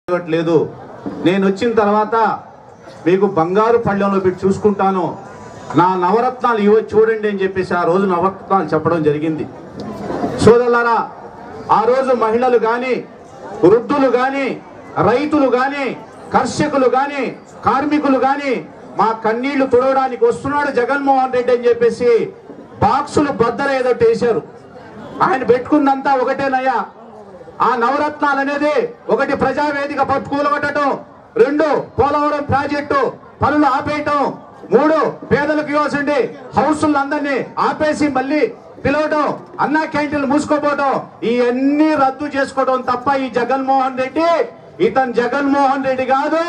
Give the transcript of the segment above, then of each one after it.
లేదు నేను వచ్చిన తర్వాత మీకు బంగారు పళ్ళెంలో పెట్టి చూసుకుంటాను నా నవరత్నాలు ఇవ్వ చూడండి అని చెప్పేసి ఆ రోజు నవరత్నాలు చెప్పడం జరిగింది సోదరులారా ఆ రోజు మహిళలు కానీ వృద్ధులు కానీ రైతులు కానీ కర్షకులు కానీ కార్మికులు కానీ మా కన్నీళ్లు తుడవడానికి వస్తున్నాడు జగన్మోహన్ రెడ్డి అని చెప్పేసి బాక్సులు బద్దలు ఏదో వేశారు ఆయన పెట్టుకుందంతా ఒకటేనయ్యా ఆ నవరత్నాలు అనేది ఒకటి ప్రజావేదిక పట్టుకూలగొట్టడం రెండు పోలవరం ప్రాజెక్టు పనులు ఆపేయటం మూడు పేదలకు ఇవ్వాల్సింది హౌసులు అందరినీ ఆపేసి మళ్ళీ పిలవటం అన్నా క్యాంటీన్లు మూసుకోపోవటం ఇవన్నీ రద్దు చేసుకోవడం తప్ప ఈ జగన్మోహన్ రెడ్డి ఇతను జగన్మోహన్ రెడ్డి కాదు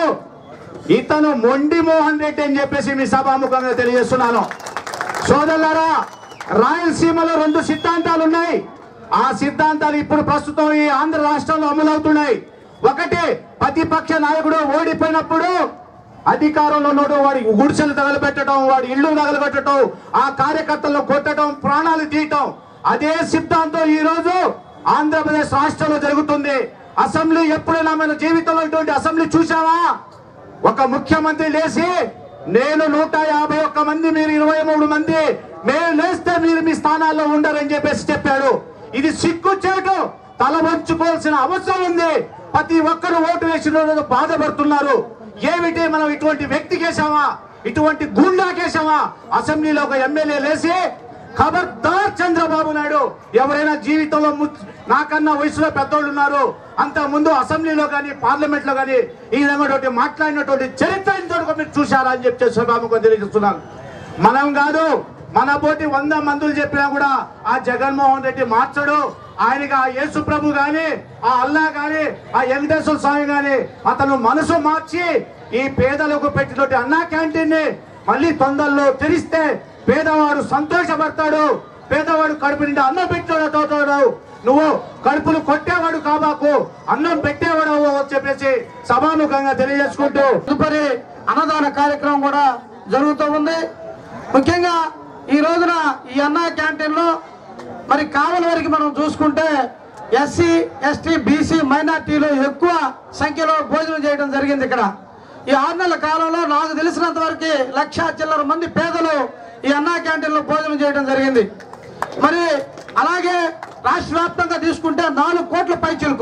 ఇతను మొండి మోహన్ రెడ్డి అని చెప్పేసి మీ సభాముఖంగా తెలియజేస్తున్నాను సోదరులారా రాయలసీమలో రెండు సిద్ధాంతాలు ఉన్నాయి ఆ సిద్ధాంతాలు ఇప్పుడు ప్రస్తుతం ఈ ఆంధ్ర రాష్ట్రంలో అమలవుతున్నాయి ఒకటి ప్రతిపక్ష నాయకుడు ఓడిపోయినప్పుడు అధికారంలో ఉన్నోడు వాడి గుడిసెలు తగలబెట్టడం వాడి ఇళ్ళు తగలబెట్టడం ఆ కార్యకర్తలను కొట్టడం ప్రాణాలు తీయటం అదే సిద్ధాంతం ఈ రోజు ఆంధ్రప్రదేశ్ రాష్ట్రంలో జరుగుతుంది అసెంబ్లీ ఎప్పుడైనా మన జీవితంలో ఇటువంటి అసెంబ్లీ చూసావా ఒక ముఖ్యమంత్రి లేచి నేను నూట యాభై ఒక్క మంది మీరు ఇరవై మూడు మంది మేము లేస్తే మీరు మీ స్థానాల్లో ఉండరని చెప్పేసి చెప్పాడు ఇది సిగ్గుచేటు తల వంచుకోవాల్సిన అవసరం ఉంది ప్రతి ఒక్కరు ఓటు వేసిన రోజు బాధపడుతున్నారు ఏమిటి మనం ఇటువంటి వ్యక్తి కేసామా ఇటువంటి గుండా కేసామా అసెంబ్లీలో ఒక ఎమ్మెల్యే లేచి ఖబర్దార్ చంద్రబాబు నాయుడు ఎవరైనా జీవితంలో ము- నాకన్నా వయసులో పెద్దోళ్ళు ఉన్నారు అంత ముందు అసెంబ్లీలో కానీ పార్లమెంట్ లో కానీ ఈ విధమైనటువంటి మాట్లాడినటువంటి చరిత్ర ఇంతవరకు మీరు చూశారా అని చెప్పి సభాముఖం తెలియజేస్తున్నాను మనం కాదు మన పోటీ వంద మందులు చెప్పినా కూడా ఆ జగన్మోహన్ రెడ్డి మార్చడు ఆయనకి ఆ యేసు ప్రభు గాని ఆ అల్లా గాని ఆ వెంకటేశ్వర స్వామి గాని అతను మనసు మార్చి ఈ పేదలకు పెట్టినటువంటి అన్నా క్యాంటీన్ ని మళ్ళీ తొందరలో తెరిస్తే పేదవాడు సంతోషపడతాడు పేదవాడు కడుపు నిండా అన్నం పెట్టాడు నువ్వు కడుపులు కొట్టేవాడు కాబాకు అన్నం పెట్టేవాడు అని చెప్పేసి సభాముఖంగా తెలియజేసుకుంటూ తదుపరి అన్నదాన కార్యక్రమం కూడా జరుగుతూ ఉంది ముఖ్యంగా ఈ రోజున ఈ అన్న క్యాంటీన్లో మరి కావలి వరకు మనం చూసుకుంటే ఎస్సీ ఎస్టీ బీసీ మైనార్టీలు ఎక్కువ సంఖ్యలో భోజనం చేయడం జరిగింది ఇక్కడ ఈ ఆరు నెలల కాలంలో నాకు తెలిసినంత వరకు లక్ష చిల్లర మంది పేదలు ఈ అన్నా క్యాంటీన్లో భోజనం చేయడం జరిగింది మరి అలాగే రాష్ట్ర వ్యాప్తంగా తీసుకుంటే నాలుగు కోట్ల పైచులకు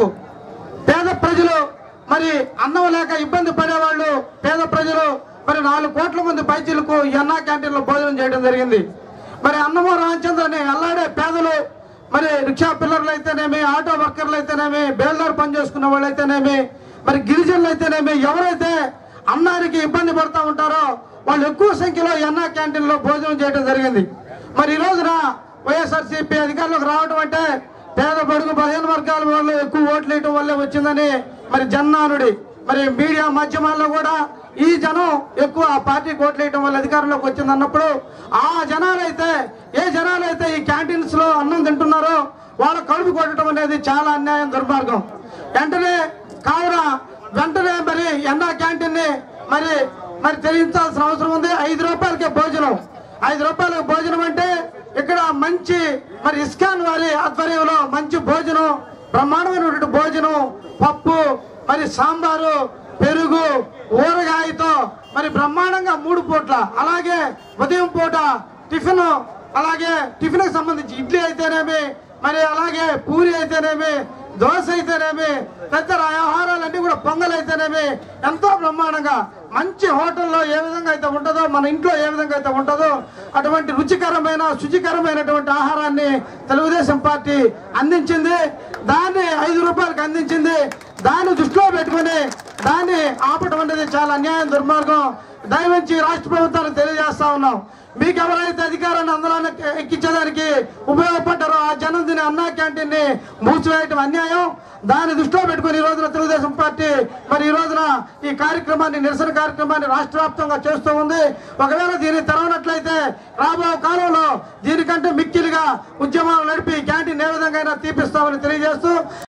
పేద ప్రజలు మరి అన్నం లేక ఇబ్బంది పడేవాళ్ళు పేద ప్రజలు మరి నాలుగు కోట్ల మంది పైచీలకు ఈ అన్నా క్యాంటీన్లో భోజనం చేయడం జరిగింది మరి అన్నమో రామచంద్రని అల్లాడే పేదలు మరి రిక్షా పిల్లర్లు అయితేనేమి ఆటో వర్కర్లు అయితేనేమి బేల్దార్ పని చేసుకున్న వాళ్ళు అయితేనేమి మరి గిరిజనులు అయితేనేమి ఎవరైతే అన్నానికి ఇబ్బంది పడుతూ ఉంటారో వాళ్ళు ఎక్కువ సంఖ్యలో ఈ అన్నా క్యాంటీన్లో భోజనం చేయడం జరిగింది మరి ఈ రోజున వైఎస్ఆర్సీపీ అధికారంలోకి రావడం అంటే పేద బడుగు బలహీన వర్గాల వాళ్ళు ఎక్కువ ఓట్లు వేయటం వల్లే వచ్చిందని మరి జన్నానుడి మరి మీడియా మాధ్యమాల్లో కూడా ఈ జనం ఎక్కువ ఆ పార్టీకి ఓట్లు వేయటం వల్ల అధికారంలోకి వచ్చింది అన్నప్పుడు ఆ జనాలైతే ఏ జనాలైతే ఈ క్యాంటీన్స్ లో అన్నం తింటున్నారో వాళ్ళ కడుపు కొట్టడం అనేది చాలా అన్యాయం దుర్మార్గం వెంటనే కావున వెంటనే మరి ఎండా క్యాంటీన్ ని మరి మరి తెలియించాల్సిన అవసరం ఉంది ఐదు రూపాయలకే భోజనం ఐదు రూపాయలకు భోజనం అంటే ఇక్కడ మంచి మరి ఇస్కాన్ వారి ఆధ్వర్యంలో మంచి భోజనం బ్రహ్మాండమైనటువంటి భోజనం పప్పు మరి సాంబారు పెరుగు ఊరగాయతో మరి బ్రహ్మాండంగా మూడు పూట్ల అలాగే ఉదయం పూట టిఫిన్ అలాగే టిఫిన్ కి సంబంధించి ఇడ్లీ అయితేనేమి మరి అలాగే పూరి అయితేనేమి దోశ అయితేనేమి తదితర ఆహారాలన్నీ కూడా పొంగల్ అయితేనేమి ఎంతో బ్రహ్మాండంగా మంచి హోటల్లో ఏ విధంగా అయితే ఉంటుందో మన ఇంట్లో ఏ విధంగా అయితే ఉంటుందో అటువంటి రుచికరమైన శుచికరమైనటువంటి ఆహారాన్ని తెలుగుదేశం పార్టీ అందించింది దాన్ని ఐదు రూపాయలకు అందించింది దాన్ని దృష్టిలో పెట్టుకుని దాన్ని ఆపటం అనేది చాలా అన్యాయం దుర్మార్గం దయవంచి రాష్ట్ర ప్రభుత్వానికి తెలియజేస్తా ఉన్నాం మీకు ఎవరైతే అధికారాన్ని అందరాన్ని ఎక్కించడానికి ఉపయోగపడ్డారో ఆ జనం తినే అన్నా క్యాంటీన్ ని మూసివేయటం అన్యాయం దాన్ని దృష్టిలో పెట్టుకుని ఈ రోజున తెలుగుదేశం పార్టీ మరి ఈ రోజున ఈ కార్యక్రమాన్ని నిరసన కార్యక్రమాన్ని రాష్ట్ర వ్యాప్తంగా చేస్తూ ఉంది ఒకవేళ దీన్ని తెరవనట్లయితే రాబో కాలంలో దీనికంటే మిక్కిలిగా ఉద్యమాలు నడిపి క్యాంటీన్ ఏ విధంగా అయినా తీపిస్తామని తెలియజేస్తూ